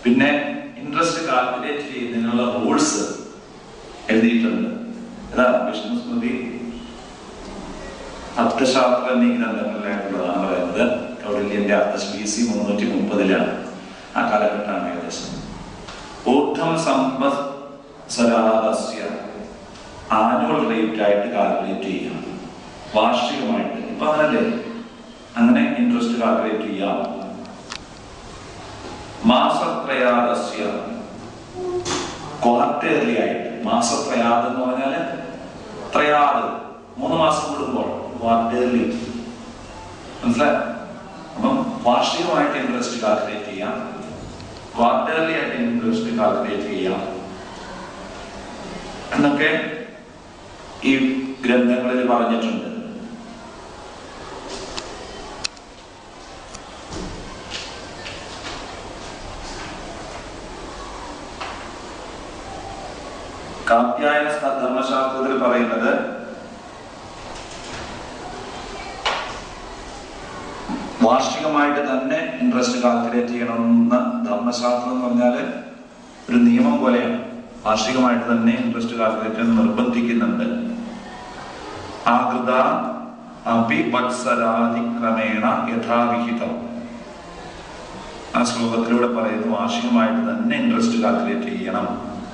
പിന്നെ interest calculate ചെയ്യുന്നതിനുള്ള rules എഴുതിയിട്ടുണ്ട് ഇതാ വിഷ്ണു സ്മൃതി അർത്ഥശാസ്ത്ര എന്നീ ഗ്രന്ഥങ്ങളിലായിട്ടുള്ളതാണ് പറയുന്നത് കൗടില്യന്റെ അർത്ഥ ബി സി മുന്നൂറ്റി മുപ്പതിലാണ് ആ കാലഘട്ടമാണ് ഏകദേശം ഊർധം സമ്പത്സരാദസ്യ ആനുവൽ റേറ്റ് ആയിട്ട് കാൽക്കുലേറ്റ് ചെയ്യാം വാർഷികമായിട്ട് ഇപ്പൊ അങ്ങനല്ലേ അങ്ങനെ ഇൻട്രസ്റ്റ് കാൽക്കുലേറ്റ് ചെയ്യാം മാസത്രയാദസ്യ ക്വാർട്ടേർലി ആയിട്ട് മാസത്രയാദ് എന്ന് പറഞ്ഞാല് ത്രയാദ് മൂന്ന് മാസം കൂടുമ്പോൾ ക്വാർട്ടേർലി മനസ്സിലായോ അപ്പം വാർഷികമായിട്ട് ഇൻട്രസ്റ്റ് കാൽക്കുലേറ്റ് ചെയ്യാം ക്വാർട്ടേർലി ആയിട്ട് ഇൻട്രസ്റ്റ് കാൽക്കുലേറ്റ് ചെയ്യാം എന്നൊക്കെ ഈ ഗ്രന്ഥങ്ങളിൽ പറഞ്ഞിട്ടുണ്ട് കാത്യായന ധർമ്മശാസ്ത്രത്തിൽ പറയുന്നത് വാർഷികമായിട്ട് തന്നെ ഇൻട്രസ്റ്റ് കാൽക്കുലേറ്റ് ചെയ്യണമെന്ന് ധർമ്മശാസ്ത്രം എന്ന് പറഞ്ഞാൽ ഒരു നിയമം പോലെയാണ് വാർഷികമായിട്ട് തന്നെ ഇൻട്രസ്റ്റ് കാൽക്കുലേറ്റ് ചെയ്യാൻ നിർബന്ധിക്കുന്നുണ്ട് ആകൃത അപി വത്സരാതിക്രമേണ യഥാവിഹിതം ആ ശ്ലോകത്തിലൂടെ പറയുന്നു വാർഷികമായിട്ട് തന്നെ ഇൻട്രസ്റ്റ് കാൽക്കുലേറ്റ് ചെയ്യണം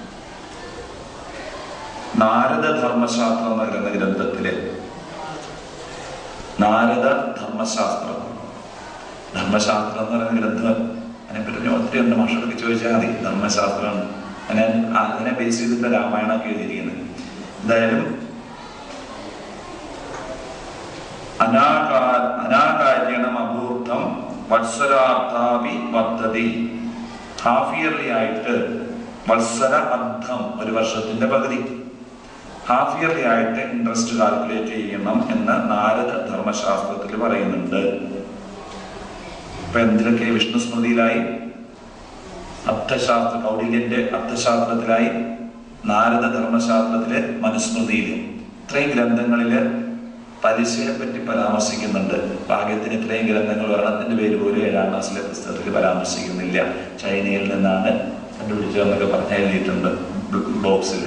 നാരദ ധർമ്മശാസ്ത്രം എന്ന് പറയുന്ന ഗ്രന്ഥത്തില് നാരദ ധർമ്മശാസ്ത്രം ധർമ്മശാസ്ത്രം എന്ന് പറയുന്ന ഗ്രന്ഥം അതിനെപ്പറ്റി ഒത്തിരി ഉണ്ട് മാഷൊക്കെ ചോദിച്ചാൽ മതി ധർമ്മശാസ്ത്രമാണ് അതിനെ അതിനെ ബേസ് ചെയ്തിട്ട് രാമായണമൊക്കെ എഴുതിയിരിക്കുന്നത് എന്തായാലും അനാകാ അനാകാര്യണം അപൂർദ്ധം വത്സരാർത്ഥാപി പദ്ധതി ഹാഫ് ഇയർലി ആയിട്ട് വത്സര അർത്ഥം ഒരു വർഷത്തിന്റെ പകുതി ഹാഫ് ഇയർലി ആയിട്ട് ഇൻട്രസ്റ്റ് കാൽക്കുലേറ്റ് ചെയ്യണം എന്ന് നാരദ ധർമ്മശാസ്ത്രത്തിൽ പറയുന്നുണ്ട് ഇപ്പൊ എന്തിനൊക്കെ വിഷ്ണു സ്മൃതിയിലായി അർത്ഥശാസ്ത്ര കൗടില്യന്റെ അർത്ഥശാസ്ത്രത്തിലായി നാരദ ധർമ്മശാസ്ത്രത്തില് മനുസ്മൃതിയില് ഇത്രയും ഗ്രന്ഥങ്ങളില് പലിശയെ പറ്റി പരാമർശിക്കുന്നുണ്ട് ഭാഗ്യത്തിന് ഇത്രയും ഗ്രന്ഥങ്ങൾ ഒരെണ്ണത്തിന്റെ പേര് പോലും ഏഴാം ക്ലാസ്സിലെ പുസ്തകത്തിൽ പരാമർശിക്കുന്നില്ല ചൈനയിൽ നിന്നാണ് കണ്ടുപിടിച്ചതെന്നൊക്കെ പറഞ്ഞ് എഴുതിയിട്ടുണ്ട് ബോക്സിൽ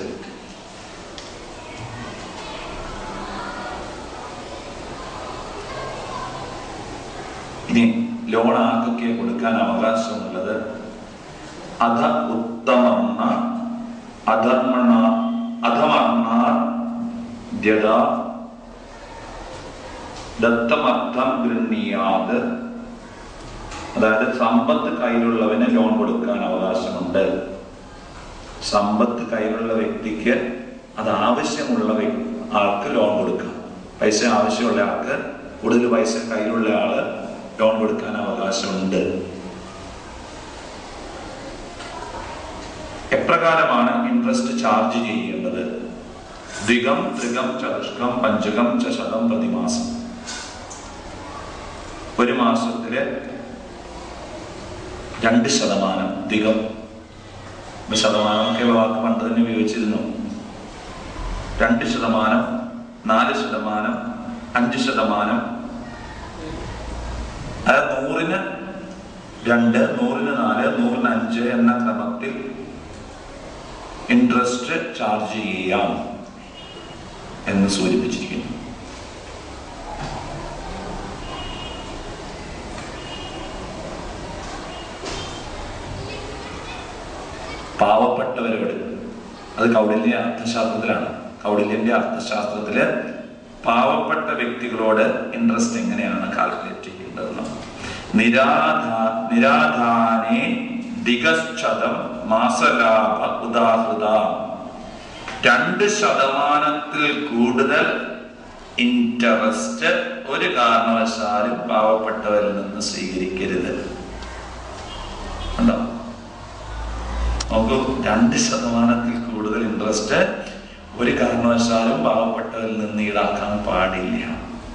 ഇനി ലോൺ ആർക്കൊക്കെ കൊടുക്കാൻ അവകാശമുള്ളത് അധ ഉത്തമർണ അധർമ്മണ അധമർണ ദ്യത ദത്തമർത്ഥം ഗൃഹീയാത് അതായത് സമ്പത്ത് കയ്യിലുള്ളവന് ലോൺ കൊടുക്കാൻ അവകാശമുണ്ട് സമ്പത്ത് കയ്യിലുള്ള വ്യക്തിക്ക് അത് ആവശ്യമുള്ള വ്യ- ആൾക്ക് ലോൺ കൊടുക്കാം പൈസ ആവശ്യമുള്ള ആൾക്ക് കൂടുതൽ പൈസ കയ്യിലുള്ള ആള് ലോൺ കൊടുക്കാൻ അവകാശമുണ്ട് എപ്രകാരമാണ് ഇൻട്രസ്റ്റ് ചാർജ് ചെയ്യേണ്ടത് ദ്വികം ത്രികം ചതുഷ്കം പഞ്ചകം ച ശതം പ്രതിമാസം ഒരു മാസത്തില് രണ്ട് ശതമാനം ദ്വികം ഇപ്പൊ ശതമാനം ഒക്കെ വാക്ക് പണ്ട് തന്നെ ഉപയോഗിച്ചിരുന്നു രണ്ട് ശതമാനം നാല് ശതമാനം അഞ്ച് ശതമാനം അതായത് നൂറിന് രണ്ട് നൂറിന് നാല് നൂറിന് അഞ്ച് എന്ന ക്രമത്തിൽ ഇൻട്രസ്റ്റ് ചാർജ് ചെയ്യാം എന്ന് സൂചിപ്പിച്ചിരിക്കുന്നു പാവപ്പെട്ടവരോട് അത് കൗടില്യ അർത്ഥശാസ്ത്രത്തിലാണ് കൗടില്യന്റെ അർത്ഥശാസ്ത്രത്തില് പാവപ്പെട്ട വ്യക്തികളോട് ഇൻട്രസ്റ്റ് എങ്ങനെയാണ് കാൽക്കുലേറ്റ് ചെയ്യേണ്ടതെന്ന് നിരാധാ നിരാധാനെ ദിഗശ്ചതം മാസലാഭ ഉദാഹൃത രണ്ട് ശതമാനത്തിൽ കൂടുതൽ ഇൻട്രസ്റ്റ് ഒരു കാരണവശാലും പാവപ്പെട്ടവരിൽ നിന്ന് സ്വീകരിക്കരുത് ഉണ്ടോ നമുക്ക് രണ്ട് ശതമാനത്തിൽ കൂടുതൽ ഇൻട്രസ്റ്റ് ഒരു കാരണവശാലും പാവപ്പെട്ടവരിൽ നിന്ന് ഈടാക്കാൻ പാടില്ല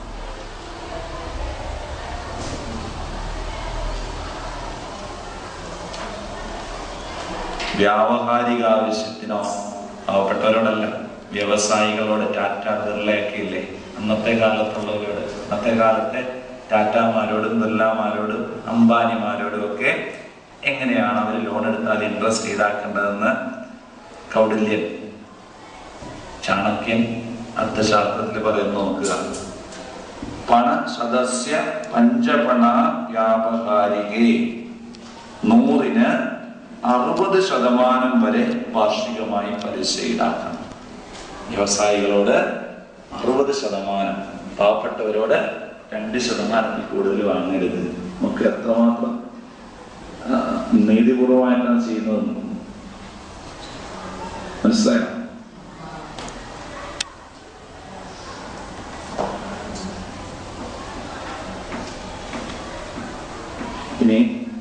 വ്യാവഹാരിക ആവശ്യത്തിനോ പാവപ്പെട്ടവരോടല്ല വ്യവസായികളോട് ടാറ്റ ബിർളയൊക്കെ ഇല്ലേ അന്നത്തെ കാലത്തുള്ളവരോട് അന്നത്തെ കാലത്തെ ടാറ്റാമാരോടും ബിർലാമാരോടും അംബാനിമാരോടും ഒക്കെ എങ്ങനെയാണ് അവർ ലോൺ എടുത്താൽ ഇൻട്രസ്റ്റ് ഈടാക്കേണ്ടതെന്ന് കൗടില്യൻ ചാണക്യൻ അർത്ഥശാസ്ത്രത്തിൽ പറയുന്നു നോക്കുക പണ സദസ്യ പഞ്ചപണ വ്യാപകാരികെ നൂറിന് അറുപത് ശതമാനം വരെ വാർഷികമായി പലിശ ഈടാക്കണം വ്യവസായികളോട് അറുപത് ശതമാനം പാവപ്പെട്ടവരോട് രണ്ട് ശതമാനത്തിൽ കൂടുതൽ വാങ്ങരുത് നമുക്ക് എത്രമാത്രം ആ, നീതിപൂർവമായിട്ടാണ് ചെയ്യുന്നത് മനസ്സിലായോ ഇനി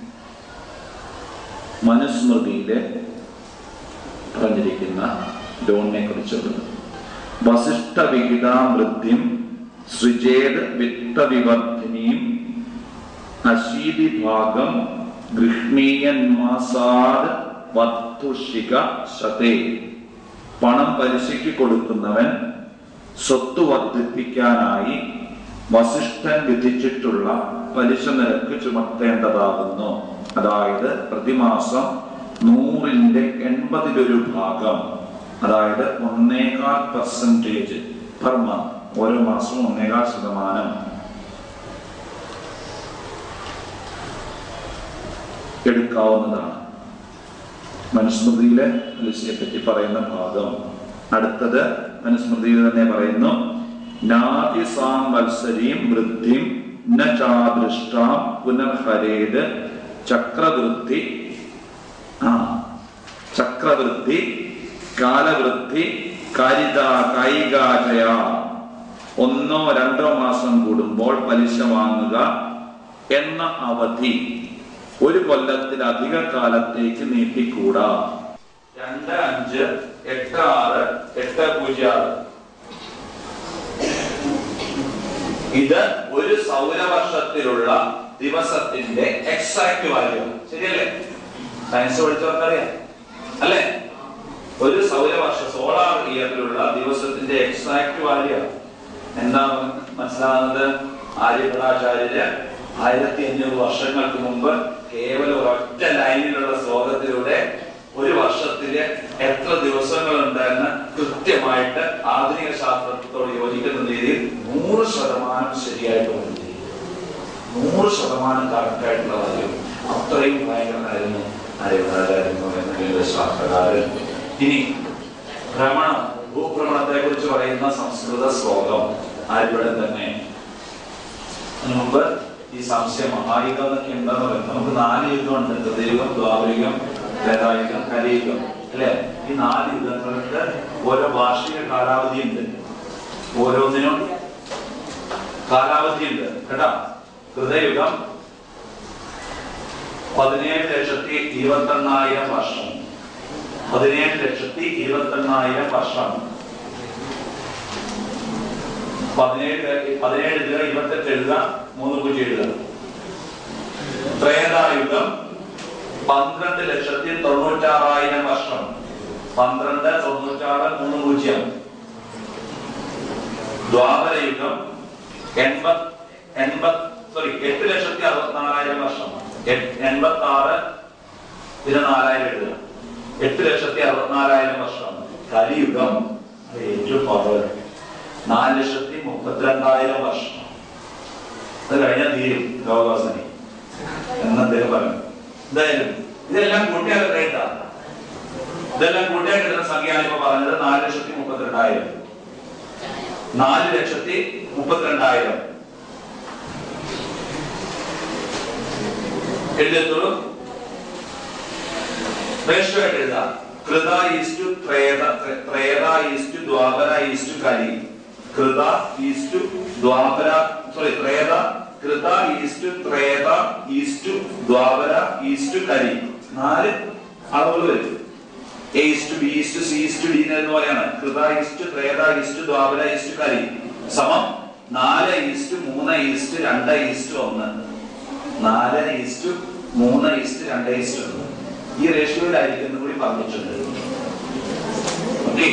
മനുസ്മൃതിയിലെ പറഞ്ഞിരിക്കുന്ന ലോണിനെ കുറിച്ചുള്ളത് വസിഷ്ഠ വിഹിതാമൃത്യം സൃജേത് വിത്തവിവർദ്ധിനിയും അശീതി ഭാഗം ഗൃഹ്ണീയന്മാസാദ് വത്തുഷിക ശതേ പണം പലിശയ്ക്ക് കൊടുക്കുന്നവൻ സ്വത്ത് വർദ്ധിപ്പിക്കാനായി വസിഷ്ഠൻ വിധിച്ചിട്ടുള്ള പലിശ നിരക്ക് ചുമത്തേണ്ടതാകുന്നു അതായത് പ്രതിമാസം നൂറിന്റെ എൺപതിലൊരു ഭാഗം അതായത് ഒന്നേകാൽ പെർസെൻറ്റേജ് പെർ മന്ത് ഓരോ മാസവും ഒന്നേകാൽ ശതമാനം എടുക്കാവുന്നതാണ് മനുസ്മൃതിയിലെ പലിശയെ പറ്റി പറയുന്ന ഭാഗം അടുത്തത് മനുസ്മൃതിയിൽ തന്നെ പറയുന്നു നാതി സാം വത്സരീം വൃദ്ധിം ന ചാദൃഷ്ടാം പുനർഹരേത് ചക്രവൃദ്ധി ആ ചക്രവൃദ്ധി കാലവൃദ്ധി കാരിത കായികാചയ ഒന്നോ രണ്ടോ മാസം കൂടുമ്പോൾ പലിശ വാങ്ങുക എന്ന അവധി ഒരു കൊല്ലത്തിലധിക കാലത്തേക്ക് നീട്ടിക്കൂടാ രണ്ട് അഞ്ച് എട്ട് ആറ് എട്ട് പൂജ്യം ആറ് ഇത് ഒരു സൗരവർഷത്തിലുള്ള ദിവസത്തിന്റെ എക്സാക്ട് വാല്യൂ ശരിയല്ലേ സയൻസ് പഠിച്ചവർക്കറിയാം അല്ലേ ഒരു സൗരവർഷ സോളാർ ഇയറിലുള്ള ദിവസത്തിന്റെ എക്സാക്ട് വാല്യൂ എന്താ മനസ്സിലാകുന്നത് ആര്യഭടാചാര്യര് ആയിരത്തി അഞ്ഞൂറ് വർഷങ്ങൾക്ക് മുമ്പ് കേവലം ഒരൊറ്റ ലൈനിലുള്ള ശ്ലോകത്തിലൂടെ ഒരു വർഷത്തില് എത്ര ദിവസങ്ങൾ ഉണ്ടെന്ന് കൃത്യമായിട്ട് ആധുനിക ശാസ്ത്രത്തോട് യോജിക്കുന്ന രീതിയിൽ നൂറ് ശതമാനം ശരിയായിട്ട് പറഞ്ഞു നൂറ് ശതമാനം കറക്റ്റ് ആയിട്ടുള്ള കാര്യം അത്രയും ഭയങ്കരമായിരുന്നു ആര്യഭടാചാര്യൻ എന്ന ശാസ്ത്രകാരൻ ഇനി ഭ്രമണം ഭൂഭ്രമണത്തെ കുറിച്ച് പറയുന്ന സംസ്കൃത ശ്ലോകം ആര്യഭടൻ തന്നെ അതിനു മുമ്പ് ഈ സംശയം മഹായുഗം എന്നൊക്കെ എന്താന്ന് പറയുന്നത് നമുക്ക് നാല് യുഗമുണ്ട് കൃതയുഗം ദ്വാപരികം ത്രേതായുഗം കലിയുഗം അല്ലെ ഈ നാല് യുഗങ്ങൾക്ക് ഓരോ വാർഷിക കാലാവധി ഉണ്ട് ഓരോന്നിനും കാലാവധി ഉണ്ട് കേട്ടാ കൃതയുഗം പതിനേഴ് ലക്ഷത്തി ഇരുപത്തി എണ്ണായിരം വർഷം പതിനേഴ് ലക്ഷത്തി ഇരുപത്തി എണ്ണായിരം വർഷം പതിനേഴ് പതിനേഴ് എഴുതുക ഇരുപത്തെട്ട് എഴുതുക മൂന്ന് പൂജ്യം എഴുതുക ത്രേതായുഗം പന്ത്രണ്ട് ലക്ഷത്തി തൊണ്ണൂറ്റാറായിരം വർഷം പന്ത്രണ്ട് തൊണ്ണൂറ്റാറ് മൂന്ന് പൂജ്യം ദ്വാപരയുഗം എൺപത് എൺപത് സോറി എട്ട് ലക്ഷത്തി അറുപത്തിനാലായിരം വർഷം എൺപത്തി ആറ് പിന്നെ നാലായിരം എഴുതുക എട്ട് ലക്ഷത്തി അറുപത്തിനാലായിരം വർഷം കലിയുഗം അത് ഏറ്റവും കുറവ് നാല് ലക്ഷത്തി മുപ്പത്തിരണ്ടായിരം വർഷം അത് കഴിഞ്ഞാൽ തീരും ലോകവാസനി എന്ന് അദ്ദേഹം പറഞ്ഞു എന്തായാലും ഇതെല്ലാം കൂട്ടിയാൽ റേറ്റാ ഇതെല്ലാം കൂട്ടിയാൽ കിട്ടുന്ന സംഖ്യയാണ് ഇപ്പൊ പറഞ്ഞത് നാല് ലക്ഷത്തി മുപ്പത്തിരണ്ടായിരം നാല് ലക്ഷത്തി മുപ്പത്തിരണ്ടായിരം എഴുതത്തുള്ളൂ റേഷ്യോ ആയിട്ട് എഴുതാം കൃത ഈസ്റ്റു ത്രേത ത്രേത ഈസ്റ്റു ദ്വാപര ഈസ്റ്റു കലി കൃത ഈസ്റ്റു ദ്വാപര സോറി ത്രേത കൃത ഈസ്റ്റു ത്രേത ഈസ്റ്റു ദ്വാപര ഈസ്റ്റു കലി നാല് അളവുകൾ വരും A is to B is to C is to D എന്ന് പറയാണ് കൃത ഈസ്റ്റു ത്രേത ഈസ്റ്റു ദ്വാപര ഈസ്റ്റു കലി സമം നാല് ഈസ്റ്റു മൂന്ന് ഈസ്റ്റു രണ്ട് ഈസ്റ്റു ഒന്ന് നാല് ഈസ്റ്റു മൂന്ന് ഈസ്റ്റു രണ്ട് ഈസ്റ്റു ഒന്ന് ഈ റേഷ്യോയിലായിരിക്കും എന്ന് കൂടി പറഞ്ഞിട്ടുണ്ട് ഓക്കെ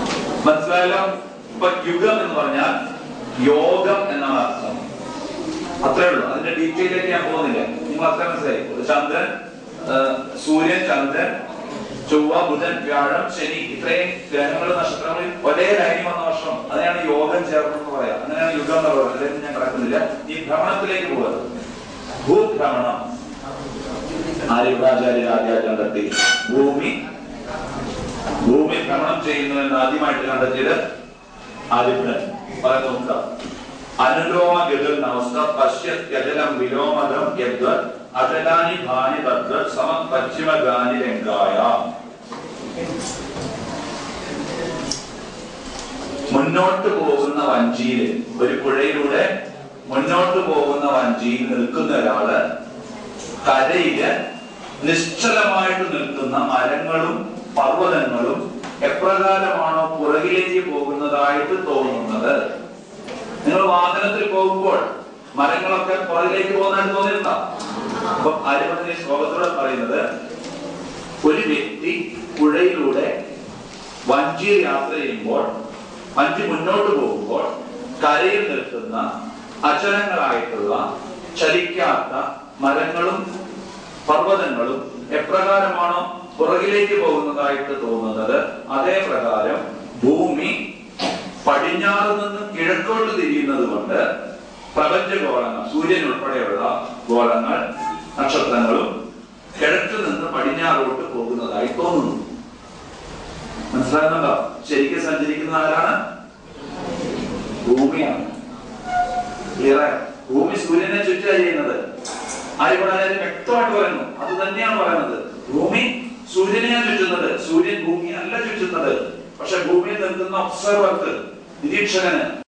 മനസ്സിലായല്ലോ ഇപ്പൊ യുഗം എന്ന് പറഞ്ഞാൽ യോഗം എന്നാണ് അർത്ഥം അത്രേ ഉള്ളൂ അതിന്റെ ഡീറ്റെയിലേക്ക് ഞാൻ പോകുന്നില്ല നിങ്ങൾ അത്ര മനസ്സിലായി ഒരു ചന്ദ്രൻ ആ, സൂര്യൻ ചന്ദ്രൻ ചൊവ്വ ബുധൻ വ്യാഴം ശനി ഇത്രയും ഗ്രഹങ്ങളും നക്ഷത്രങ്ങളും ഒരേ ലൈനിൽ വന്ന വർഷം അതിനാണ് യോഗം ചേർന്നെന്ന് പറയാം അങ്ങനെയാണ് യുഗം എന്ന് പറയുന്നത് അതിലേക്ക് ഞാൻ കിടക്കുന്നില്ല ഈ ഭ്രമണത്തിലേക്ക് പോകുന്നത് ഭൂഭ്രമണം ആര്യഭടാചാര്യ ആദ്യമായിട്ട് കണ്ടെത്തി ഭൂമി ഭൂമി ഭ്രമണം ചെയ്യുന്നു എന്ന് ആദ്യമായിട്ട് കണ്ടെത്തിയത് ആര്യഭടൻ പറയുന്നു നോക്കാം അനുലോമ ഗഗൻ അവസ്ഥ പശ്യത്യജലം വിലോമകം യദ്വ അജലാനി ഭാനി തദ്വ സമ പശ്ചിമ ഗാനി രംഗായ മുന്നോട്ട് പോകുന്ന വഞ്ചിയിൽ ഒരു പുഴയിലൂടെ മുന്നോട്ട് പോകുന്ന വഞ്ചിയിൽ നിൽക്കുന്ന ഒരാള് കരയില് നിശ്ചലമായിട്ട് നിൽക്കുന്ന മരങ്ങളും പർവ്വതങ്ങളും എപ്രകാരമാണോ പുറകിലേക്ക് പോകുന്നതായിട്ട് തോന്നുന്നത് നിങ്ങൾ വാഹനത്തിൽ പോകുമ്പോൾ മരങ്ങളൊക്കെ പുറകിലേക്ക് പോകുന്നതായിട്ട് തോന്നിയിട്ടുണ്ടോ അപ്പൊ ആര്യഭട്ടന്റെ ശ്ലോകത്തിലൂടെ പറയുന്നത് ഒരു വ്യക്തി പുഴയിലൂടെ വഞ്ചിയിൽ യാത്ര ചെയ്യുമ്പോൾ വഞ്ചി മുന്നോട്ട് പോകുമ്പോൾ കരയിൽ നിൽക്കുന്ന അചലങ്ങളായിട്ടുള്ള ചലിക്കാത്ത മരങ്ങളും പർവ്വതങ്ങളും എപ്രകാരമാണോ പുറകിലേക്ക് പോകുന്നതായിട്ട് തോന്നുന്നത് അതേ പ്രകാരം ഭൂമി പടിഞ്ഞാറ് നിന്ന് കിഴക്കോട്ട് തിരിയുന്നത് കൊണ്ട് പ്രപഞ്ചഗോളങ്ങൾ സൂര്യൻ ഉൾപ്പെടെയുള്ള ഗോളങ്ങൾ നക്ഷത്രങ്ങളും കിഴക്ക് നിന്ന് പടിഞ്ഞാറോട്ട് പോകുന്നതായി തോന്നുന്നു മനസ്സിലാകുന്നുണ്ടോ ശരിക്കും സഞ്ചരിക്കുന്ന ആരാണ് ഭൂമിയാണ് ക്ലിയറായോ ഭൂമി സൂര്യനെ ചുറ്റുക ചെയ്യുന്നത് ആര്യഭടാചാര്യ വ്യക്തമായിട്ട് പറയുന്നു അത് തന്നെയാണ് പറയുന്നത് ഭൂമി സൂര്യനെയാണ് ചുറ്റുന്നത് സൂര്യൻ ഭൂമിയെ അല്ല ചുറ്റുന്നത് പക്ഷെ ഭൂമിയിൽ നിൽക്കുന്ന ഒബ്സർവർക്ക് നിരീക്ഷകന്